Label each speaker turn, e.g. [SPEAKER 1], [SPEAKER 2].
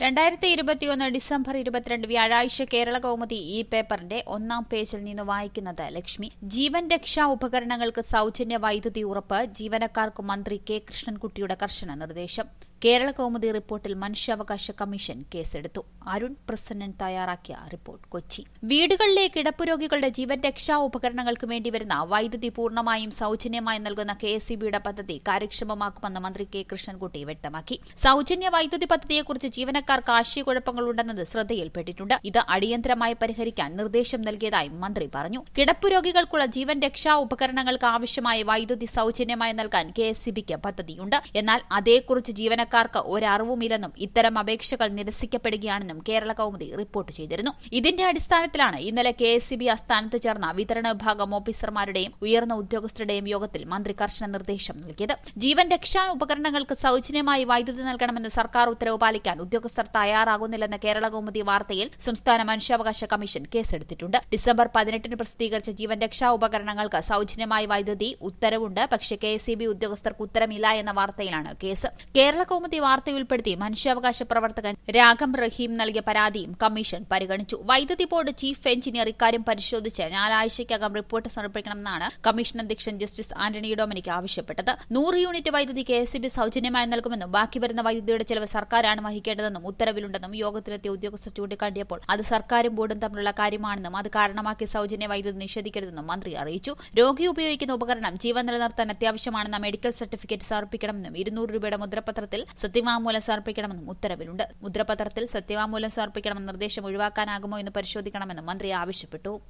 [SPEAKER 1] രണ്ടായിരത്തി ഇരുപത്തിയൊന്ന് ഡിസംബർ ഇരുപത്തിരണ്ട് വ്യാഴാഴ്ച കേരള കൗമുദി ഈ പേപ്പറിന്റെ ഒന്നാം പേജിൽ നിന്ന് വായിക്കുന്നത് ലക്ഷ്മി ജീവൻ രക്ഷാ ഉപകരണങ്ങൾക്ക് സൌജന്യ വൈദ്യുതി ഉറപ്പ് ജീവനക്കാർക്ക് മന്ത്രി കെ കൃഷ്ണൻകുട്ടിയുടെ കർശന നിർദ്ദേശം കേരള കൗമുദി റിപ്പോർട്ടിൽ മനുഷ്യാവകാശ കമ്മീഷൻ കേസെടുത്തു അരുൺ പ്രസന്നൻ തയ്യാറാക്കിയ റിപ്പോർട്ട് കൊച്ചി വീടുകളിലെ കിടപ്പുരോഗികളുടെ ജീവൻ രക്ഷാ ഉപകരണങ്ങൾക്ക് വേണ്ടിവരുന്ന വൈദ്യുതി പൂർണ്ണമായും സൌജന്യമായി നൽകുന്ന കെ എസ് പദ്ധതി കാര്യക്ഷമമാക്കുമെന്ന് മന്ത്രി കെ കൃഷ്ണൻകുട്ടി വ്യക്തമാക്കി സൌജന്യ വൈദ്യുതി പദ്ധതിയെക്കുറിച്ച് ജീവനക്കാർക്ക് ആശയക്കുഴപ്പങ്ങളുണ്ടെന്നത് ശ്രദ്ധയിൽപ്പെട്ടിട്ടുണ്ട് ഇത് അടിയന്തരമായി പരിഹരിക്കാൻ നിർദ്ദേശം നൽകിയതായും മന്ത്രി പറഞ്ഞു കിടപ്പുരോഗികൾക്കുള്ള ജീവൻ രക്ഷാ ഉപകരണങ്ങൾക്ക് ആവശ്യമായ വൈദ്യുതി സൌജന്യമായി നൽകാൻ കെ എസ് പദ്ധതിയുണ്ട് എന്നാൽ അതേക്കുറിച്ച് ജീവനക്കാർക്ക് ഒരറിവുമില്ലെന്നും ഇത്തരം അപേക്ഷകൾ നിരസിക്കപ്പെടുകയാണെന്നും കേരള കൗമുദി റിപ്പോർട്ട് ചെയ്തിരുന്നു ഇതിന്റെ അടിസ്ഥാനത്തിലാണ് ഇന്നലെ കെ എസ് ആസ്ഥാനത്ത് ചേർന്ന വിതരണ വിഭാഗം ഓഫീസർമാരുടെയും ഉയർന്ന ഉദ്യോഗസ്ഥരുടെയും യോഗത്തിൽ മന്ത്രി കർശന നിർദ്ദേശം നൽകിയത് ജീവൻ രക്ഷാ ഉപകരണങ്ങൾക്ക് സൌജന്യമായി വൈദ്യുതി നൽകണമെന്ന് സർക്കാർ ഉത്തരവ് പാലിക്കാൻ ഉദ്യോഗസ്ഥർ തയ്യാറാകുന്നില്ലെന്ന കേരള കൗമുദി വാർത്തയിൽ സംസ്ഥാന മനുഷ്യാവകാശ കമ്മീഷൻ കേസെടുത്തിട്ടുണ്ട് ഡിസംബർ പതിനെട്ടിന് പ്രസിദ്ധീകരിച്ച ജീവൻ രക്ഷാ ഉപകരണങ്ങൾക്ക് സൌജന്യമായി വൈദ്യുതി ഉത്തരവുണ്ട് പക്ഷേ കെ എസ് ഉദ്യോഗസ്ഥർക്ക് ഉത്തരമില്ല എന്ന വാർത്തയിലാണ് കേസ് കേരള കൗമുദി വാർത്ത ഉൾപ്പെടുത്തി മനുഷ്യാവകാശ പ്രവർത്തകൻ രാഗം റഹീം നൽകിയ പരാതിയും കമ്മീഷൻ പരിഗണിച്ചു വൈദ്യുതി ബോർഡ് ചീഫ് എഞ്ചിനീയർ ഇക്കാര്യം പരിശോധിച്ച് നാലാഴ്ചയ്ക്കകം റിപ്പോർട്ട് സമർപ്പിക്കണമെന്നാണ് കമ്മീഷൻ അധ്യക്ഷൻ ജസ്റ്റിസ് ആന്റണി ഡൊമിനിക് ആവശ്യപ്പെട്ടത് നൂറ് യൂണിറ്റ് വൈദ്യുതി കെ എസ് സൌജന്യമായി നൽകുമെന്നും ബാക്കി വരുന്ന വൈദ്യുതിയുടെ ചെലവ് സർക്കാരാണ് വഹിക്കേണ്ടതെന്നും ഉത്തരവിലുണ്ടെന്നും യോഗത്തിലെത്തിയ ഉദ്യോഗസ്ഥർ ചൂണ്ടിക്കാട്ടിയപ്പോൾ അത് സർക്കാരും ബോർഡും തമ്മിലുള്ള കാര്യമാണെന്നും അത് കാരണമാക്കി സൌജന്യ വൈദ്യുതി നിഷേധിക്കരുതെന്നും മന്ത്രി അറിയിച്ചു രോഗി ഉപയോഗിക്കുന്ന ഉപകരണം ജീവൻ നിലനിർത്താൻ അത്യാവശ്യമാണെന്ന മെഡിക്കൽ സർട്ടിഫിക്കറ്റ് സമർപ്പിക്കണമെന്നും ഇരുന്നൂറ് രൂപയുടെ മുദ്രപത്രത്തിൽ സത്യവാങ്മൂലം സമർപ്പിക്കണമെന്നും ഉത്തരവിലുണ്ട് മുദ്രപത്രത്തിൽ സത്യവാങ്മൂലം സമർപ്പിക്കണമെന്ന നിർദ്ദേശം ഒഴിവാക്കാനാകുമോ എന്ന് പരിശോധിക്കണമെന്നും മന്ത്രി ആവശ്യപ്പെട്ടു